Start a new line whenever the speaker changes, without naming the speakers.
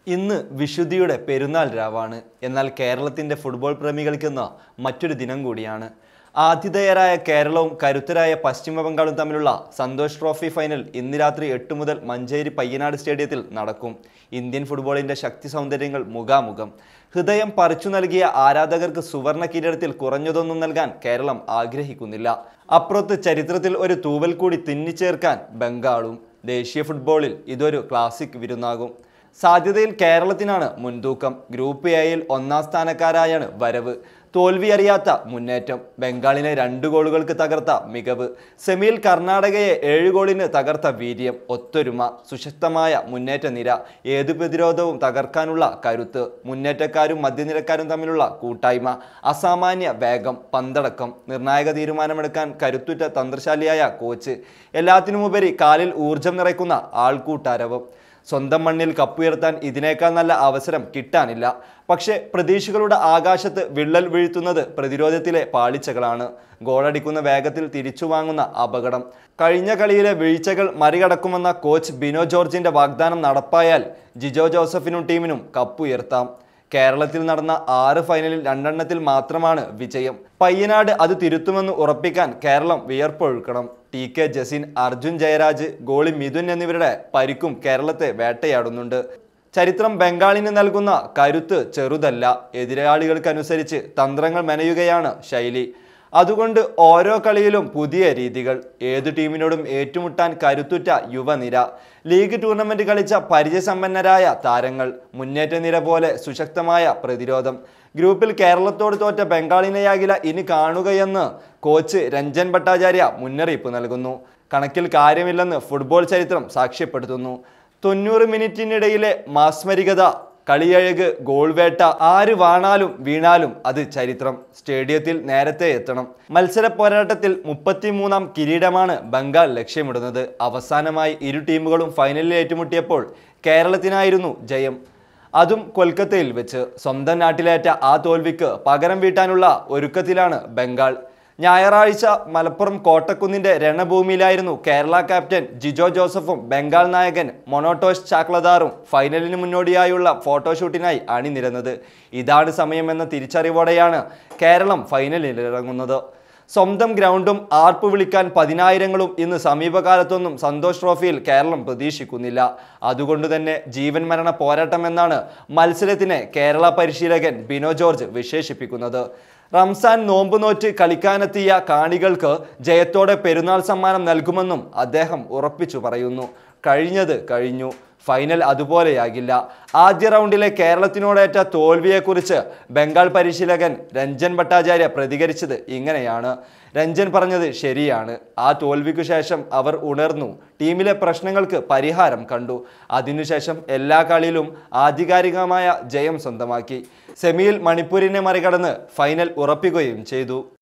ഇന്ന് വിശുദ്ധിയുടെ പെരുന്നാൾ രാവാണ് എന്നാൽ കേരളത്തിൻ്റെ ഫുട്ബോൾ പ്രേമികൾക്കിന്ന് മറ്റൊരു ദിനം കൂടിയാണ് ആതിഥേയരായ കേരളവും കരുത്തരായ പശ്ചിമ ബംഗാളും തമ്മിലുള്ള സന്തോഷ് ട്രോഫി ഫൈനൽ ഇന്ന് രാത്രി എട്ട് മുതൽ മഞ്ചേരി പയ്യനാട് സ്റ്റേഡിയത്തിൽ നടക്കും ഇന്ത്യൻ ഫുട്ബോളിൻ്റെ ശക്തി സൗന്ദര്യങ്ങൾ മുഖാമുഖം ഹൃദയം പറിച്ചു നൽകിയ ആരാധകർക്ക് സുവർണ കിരീടത്തിൽ കുറഞ്ഞതൊന്നും നൽകാൻ കേരളം ആഗ്രഹിക്കുന്നില്ല അപ്പുറത്ത് ചരിത്രത്തിൽ ഒരു തൂവൽ കൂടി തിന്നിച്ചേർക്കാൻ ബംഗാളും ദേശീയ ഫുട്ബോളിൽ ഇതൊരു ക്ലാസിക് വിരുന്നാകും സാധ്യതയിൽ കേരളത്തിനാണ് മുൻതൂക്കം ഗ്രൂപ്പ് എയിൽ ഒന്നാം സ്ഥാനക്കാരായാണ് വരവ് തോൽവി അറിയാത്ത മുന്നേറ്റം ബംഗാളിനെ രണ്ട് ഗോളുകൾക്ക് തകർത്ത മികവ് സെമിയിൽ കർണാടകയെ ഏഴ് ഗോളിന് തകർത്ത വീര്യം ഒത്തൊരുമ സുശക്തമായ മുന്നേറ്റ നിര ഏതു പ്രതിരോധവും തകർക്കാനുള്ള കരുത്ത് മുന്നേറ്റക്കാരും മധ്യനിരക്കാരും തമ്മിലുള്ള കൂട്ടായ്മ അസാമാന്യ വേഗം പന്തടക്കം നിർണായക തീരുമാനമെടുക്കാൻ കരുത്തുറ്റ തന്ത്രശാലിയായ കോച്ച് എല്ലാത്തിനുമുപരി കാലിൽ ഊർജം നിറയ്ക്കുന്ന ആൾക്കൂട്ടാരവം സ്വന്തം മണ്ണിൽ കപ്പുയർത്താൻ ഇതിനേക്കാൾ നല്ല അവസരം കിട്ടാനില്ല പക്ഷേ പ്രതീക്ഷകളുടെ ആകാശത്ത് വിള്ളൽ വീഴ്ത്തുന്നത് പ്രതിരോധത്തിലെ പാളിച്ചകളാണ് ഗോളടിക്കുന്ന വേഗത്തിൽ തിരിച്ചു വാങ്ങുന്ന അപകടം കഴിഞ്ഞ കളിയിലെ വീഴ്ചകൾ മറികടക്കുമെന്ന കോച്ച് ബിനോ ജോർജിന്റെ വാഗ്ദാനം നടപ്പായാൽ ജിജോ ജോസഫിനും ടീമിനും കപ്പുയർത്താം കേരളത്തിൽ നടന്ന ആറ് ഫൈനലിൽ രണ്ടെണ്ണത്തിൽ മാത്രമാണ് വിജയം പയ്യനാട് അത് തിരുത്തുമെന്ന് ഉറപ്പിക്കാൻ കേരളം വിയർപ്പൊഴുക്കണം T K Jasin Arjun Jayaraj goalie Mithun എന്നിവരുടെ പരിക്കും കേരളത്തെ വേട്ടയാടുന്നുണ്ട് ചരിത്രം ബംഗാളിന് നൽകുന്ന കരുത്ത് ചെറുതല്ല എതിരാളികൾക്കനുസരിച്ച് തന്ത്രങ്ങൾ മെനയുകയാണ് ശൈലി അതുകൊണ്ട് ഓരോ കളിയിലും പുതിയ രീതികൾ ഏതു ടീമിനോടും ഏറ്റുമുട്ടാൻ കരുത്തുറ്റ യുവനിര ലീഗ് ടൂർണമെന്റ് കളിച്ച പരിചയസമ്പന്നരായ താരങ്ങൾ മുന്നേറ്റ നിര പോലെ സുശക്തമായ പ്രതിരോധം ഗ്രൂപ്പിൽ കേരളത്തോട് തോറ്റ ബംഗാളിനെയാകില്ല ഇനി കാണുകയെന്ന് കോച്ച് രഞ്ജൻ ഭട്ടാചാര്യ മുന്നറിയിപ്പ് നൽകുന്നു കണക്കിൽ കാര്യമില്ലെന്ന് ഫുട്ബോൾ ചരിത്രം സാക്ഷ്യപ്പെടുത്തുന്നു തൊണ്ണൂറ് മിനിറ്റിനിടയിലെ മാസ്മരികത കളിയഴക് ഗോൾ വേട്ട ആര് വാണാലും വീണാലും അത് ചരിത്രം സ്റ്റേഡിയത്തിൽ നേരത്തെ എത്തണം മത്സര പോരാട്ടത്തിൽ മുപ്പത്തിമൂന്നാം കിരീടമാണ് ബംഗാൾ ലക്ഷ്യമിടുന്നത് അവസാനമായി ഇരു ടീമുകളും ഫൈനലിൽ ഏറ്റുമുട്ടിയപ്പോൾ കേരളത്തിനായിരുന്നു ജയം അതും കൊൽക്കത്തയിൽ വെച്ച് സ്വന്തം നാട്ടിലേറ്റ ആ തോൽവിക്ക് പകരം വീട്ടാനുള്ള ഒരുക്കത്തിലാണ് ബംഗാൾ ഞായറാഴ്ച മലപ്പുറം കോട്ടക്കുന്നിന്റെ രണഭൂമിയിലായിരുന്നു കേരള ക്യാപ്റ്റൻ ജിജോ ജോസഫും ബംഗാൾ നായകൻ മൊനോട്ടോസ് ചാക്ലദാറും ഫൈനലിന് മുന്നോടിയായുള്ള ഫോട്ടോഷൂട്ടിനായി അണിനിരന്നത് ഇതാണ് സമയമെന്ന തിരിച്ചറിവോടെയാണ് കേരളം ഫൈനലിൽ ഇറങ്ങുന്നത് സ്വന്തം ഗ്രൗണ്ടും ആർപ്പ് വിളിക്കാൻ പതിനായിരങ്ങളും ഇന്ന് സമീപകാലത്തൊന്നും സന്തോഷ് ട്രോഫിയിൽ കേരളം പ്രതീക്ഷിക്കുന്നില്ല അതുകൊണ്ട് തന്നെ ജീവൻ മരണ പോരാട്ടമെന്നാണ് മത്സരത്തിനെ കേരള പരിശീലകൻ ബിനോ ജോർജ് വിശേഷിപ്പിക്കുന്നത് റംസാൻ നോമ്പ് നോറ്റ് കളിക്കാനെത്തിയ കാണികൾക്ക് ജയത്തോടെ പെരുന്നാൾ സമ്മാനം നൽകുമെന്നും അദ്ദേഹം ഉറപ്പിച്ചു പറയുന്നു കഴിഞ്ഞത് കഴിഞ്ഞു ഫൈനൽ അതുപോലെയാകില്ല ആദ്യ റൗണ്ടിലെ കേരളത്തിനോടേറ്റ തോൽവിയെക്കുറിച്ച് ബംഗാൾ പരിശീലകൻ രഞ്ജൻ ഭട്ടാചാര്യ പ്രതികരിച്ചത് ഇങ്ങനെയാണ് രഞ്ജൻ പറഞ്ഞത് ശരിയാണ് ആ തോൽവിക്കു ശേഷം അവർ ഉണർന്നു ടീമിലെ പ്രശ്നങ്ങൾക്ക് പരിഹാരം കണ്ടു അതിനുശേഷം എല്ലാ കളിയിലും ആധികാരികമായ ജയം സ്വന്തമാക്കി സെമിയിൽ മണിപ്പൂരിനെ മറികടന്ന് ഫൈനൽ ഉറപ്പിക്കുകയും ചെയ്തു